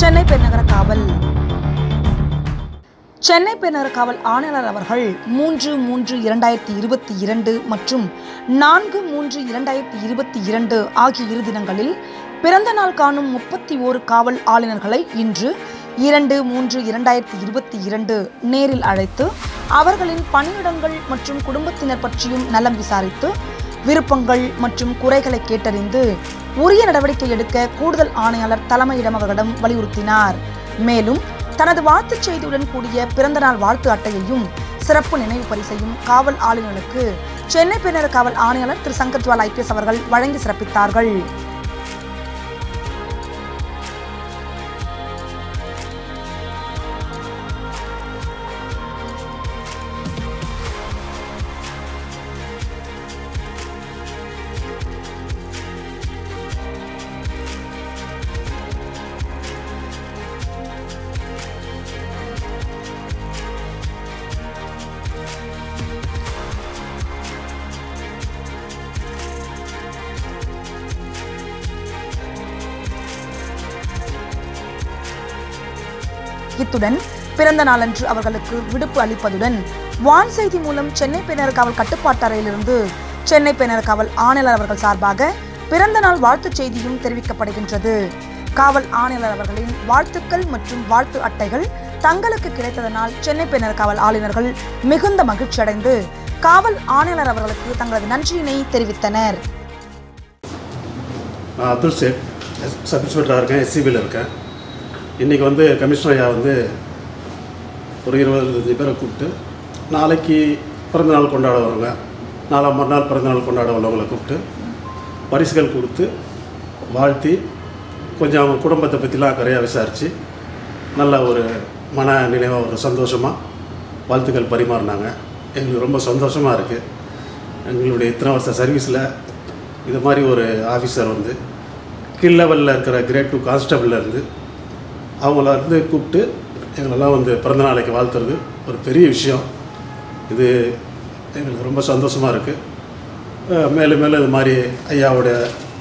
சென்னை பெருநகர காவல் சென்னை பெருநகர காவல் ஆணையாளர் அவர்கள் மூன்று மூன்று இரண்டாயிரத்தி இருபத்தி இரண்டு மற்றும் நான்கு மூன்று இரண்டாயிரத்தி இருபத்தி இரண்டு ஆகிய இரு தினங்களில் பிறந்த நாள் காணும் முப்பத்தி ஓரு காவல் ஆளுநர்களை இன்று இரண்டு மூன்று இரண்டாயிரத்தி இருபத்தி இரண்டு நேரில் அழைத்து அவர்களின் பணியிடங்கள் மற்றும் குடும்பத்தினர் பற்றியும் நலம் விசாரித்து விருப்பங்கள் மற்றும் குறைகளை கேட்டறிந்து உரிய நடவடிக்கை எடுக்க கூடுதல் ஆணையாளர் தலைமையிடம் அவர்களிடம் வலியுறுத்தினார் மேலும் தனது வாழ்த்துச் செய்தியுடன் கூடிய பிறந்தநாள் வாழ்த்து அட்டையையும் சிறப்பு நினைவு பரிசையும் காவல் ஆளுநருக்கு சென்னை பெருநகர காவல் ஆணையாளர் திரு சங்கர் ஜுவால் ஐபிஎஸ் அவர்கள் வழங்கி சிறப்பித்தார்கள் இத்துடன் பிறந்த நாளன்று அவர்களுக்கு விடுப்பு அளிப்பதுடன் வான் செய்தி மூலம் சென்னை பெருநகர காவல் கட்டுப்பாட்டு அறையிலிருந்து சென்னை பெருநகர காவல் ஆணையாளர் அவர்கள் சார்பாக பிறந்த நாள் வாழ்த்துச் செய்தியும் தெரிவிக்கப்படுகின்றது காவல் ஆணையாளர் அவர்களின் வாழ்த்துக்கள் மற்றும் வாழ்த்து அட்டைகள் தங்களுக்கு கிடைத்ததனால் சென்னை பெருநகர காவல் ஆளுநர்கள் மிகுந்த மகிழ்ச்சி அடைந்து காவல் ஆணையாளர் அவர்களுக்கு தங்களது நன்றியினை தெரிவித்தனர் நான் அப்துல் சேக் சப் இன்ஸ்பெக்டராக இருக்கேன் எஸ்சிபியில் இருக்கேன் இன்றைக்கி வந்து கமிஷனர் ஐயா வந்து ஒரு இருபது பேரை கூப்பிட்டு நாளைக்கு பிறந்தநாள் கொண்டாட வரவங்க நாலாம் மறுநாள் பிறந்தநாள் கொண்டாட வரவங்களை கூப்பிட்டு பரிசுகள் கொடுத்து வாழ்த்தி கொஞ்சம் அவங்க குடும்பத்தை பற்றிலாம் கரையாக விசாரித்து நல்ல ஒரு மன நினைவாக ஒரு சந்தோஷமாக வாழ்த்துக்கள் பரிமாறினாங்க எங்களுக்கு ரொம்ப சந்தோஷமாக இருக்குது எங்களுடைய இத்தனை வருஷ சர்வீஸில் இது மாதிரி ஒரு ஆஃபீஸர் வந்து கீழ் லெவலில் இருக்கிற கிரேட் டூ கான்ஸ்டபிளில் இருந்து அவங்கள வந்து கூப்பிட்டு எங்களெல்லாம் வந்து பிறந்த நாளைக்கு வாழ்த்துறது ஒரு பெரிய விஷயம் இது எங்களுக்கு ரொம்ப சந்தோஷமாக இருக்குது மேலும் மேலும் இது மாதிரி ஐயாவுடைய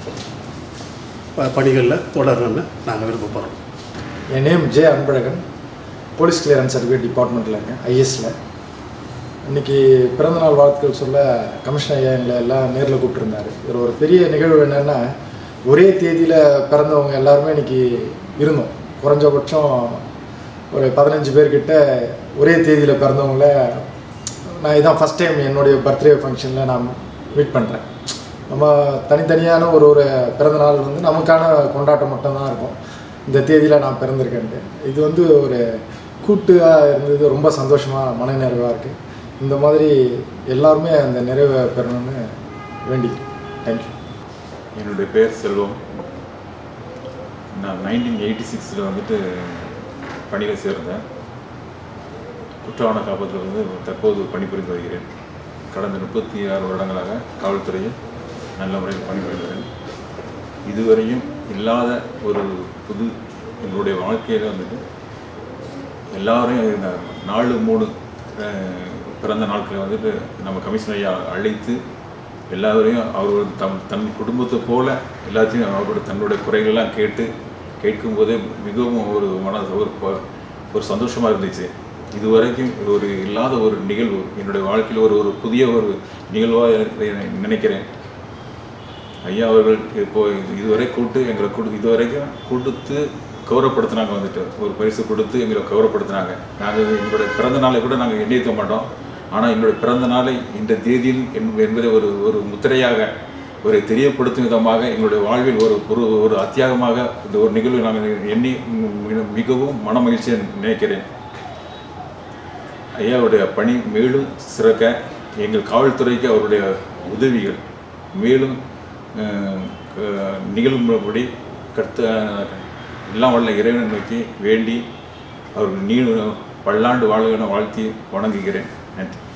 ப பணிகளில் தொடரணும்னு நாங்கள் விருப்பப்படுறோம் என் name J Anbazhagan police clearance certificate டிபார்ட்மெண்ட்டில் இருக்கேன் ஐஎஸில் இன்றைக்கி பிறந்தநாள் வாழ்த்துக்கள் சொல்ல கமிஷனர் ஐயா எங்களை எல்லாம் நேரில் கூப்பிட்டுருந்தாரு இதில் ஒரு பெரிய நிகழ்வு என்னென்னா ஒரே தேதியில் பிறந்தவங்க எல்லாருமே இன்றைக்கி இருந்தோம் குறைஞ்சபட்சம் ஒரு பதினஞ்சு பேர்கிட்ட ஒரே தேதியில் பிறந்தவங்கள நான் இதான் ஃபஸ்ட் டைம் என்னுடைய பர்த்டே ஃபங்க்ஷனில் நான் மீட் பண்ணுறேன் நம்ம தனித்தனியான ஒரு ஒரு பிறந்தநாள் வந்து நமக்கான கொண்டாட்டம் மட்டும்தான் இருக்கும் இந்த தேதியில் நான் பிறந்திருக்கேன்ட்டு இது வந்து ஒரு கூட்டாக இருந்தது ரொம்ப சந்தோஷமாக மன நிறைவாக இருக்குது இந்த மாதிரி எல்லாருமே அந்த நிறைவை பெறணும்னு வேண்டிக்கிறேன் தேங்க்யூ என்னுடைய பேர் செல்வம் நான் நைன்டீன் எயிட்டி சிக்ஸில் வந்துட்டு பணியில் சேர்ந்தேன் குற்றவாள காப்பகத்தில் வந்து தற்போது பணிபுரிந்து வருகிறேன் கடந்த முப்பத்தி ஆறு வருடங்களாக காவல்துறையில் நல்ல முறையில் பணிபுரிகிறேன் இதுவரையும் இல்லாத ஒரு புது எங்களுடைய வாழ்க்கையில் வந்துட்டு எல்லாரையும் இந்த நாலு மூணு அஹ், பிறந்த நாட்களை வந்துட்டு நம்ம கமிஷனர் ஐயா அழைத்து எல்லாரையும் அவர் தம் தன் குடும்பத்தை போல எல்லாத்தையும் அவரோட தன்னுடைய குறைகளெல்லாம் கேட்டு கேட்கும்போதே மிகவும் ஒரு மன ஒரு ப- ஒரு சந்தோஷமாக இருந்துச்சு இதுவரைக்கும் ஒரு இல்லாத ஒரு நிகழ்வு என்னுடைய வாழ்க்கையில் ஒரு ஒரு புதிய ஒரு நிகழ்வாக நினைக்கிறேன் ஐயா அவர்கள் இப்போ இதுவரை கூட்டு எங்களை கொடு இதுவரைக்கும் கொடுத்து கௌரவப்படுத்தினாங்க வந்துட்டு ஒரு பரிசு கொடுத்து எங்களை கௌரவப்படுத்தினாங்க நாங்கள் எங்களுடைய பிறந்த நாளை கூட நாங்கள் எண்ணி வைக்க மாட்டோம் ஆனால் எங்களுடைய பிறந்த நாளை இந்த தேதியில் என்ப- என்பதை ஒரு ஒரு முத்திரையாக ஒரு தெரியப்படுத்தும் விதமாக எங்களுடைய வாழ்வில் ஒரு ஒரு ஒரு அத்தியாகமாக இந்த ஒரு நிகழ்வை நாங்கள் எண்ணி மி- மிகவும் மன மகிழ்ச்சியை நினைக்கிறேன் ஐயாவுடைய பணி மேலும் சிறக்க எங்கள் காவல்துறைக்கு அவருடைய உதவிகள் மேலும் அஹ், க- நிகழும்படி கற்று எல்லாம் வல்ல இறைவனை நோக்கி வேண்டி அவர்கள் நீ பல்லாண்டு வாழ்க என வாழ்த்தி வணங்குகிறேன் நன்றி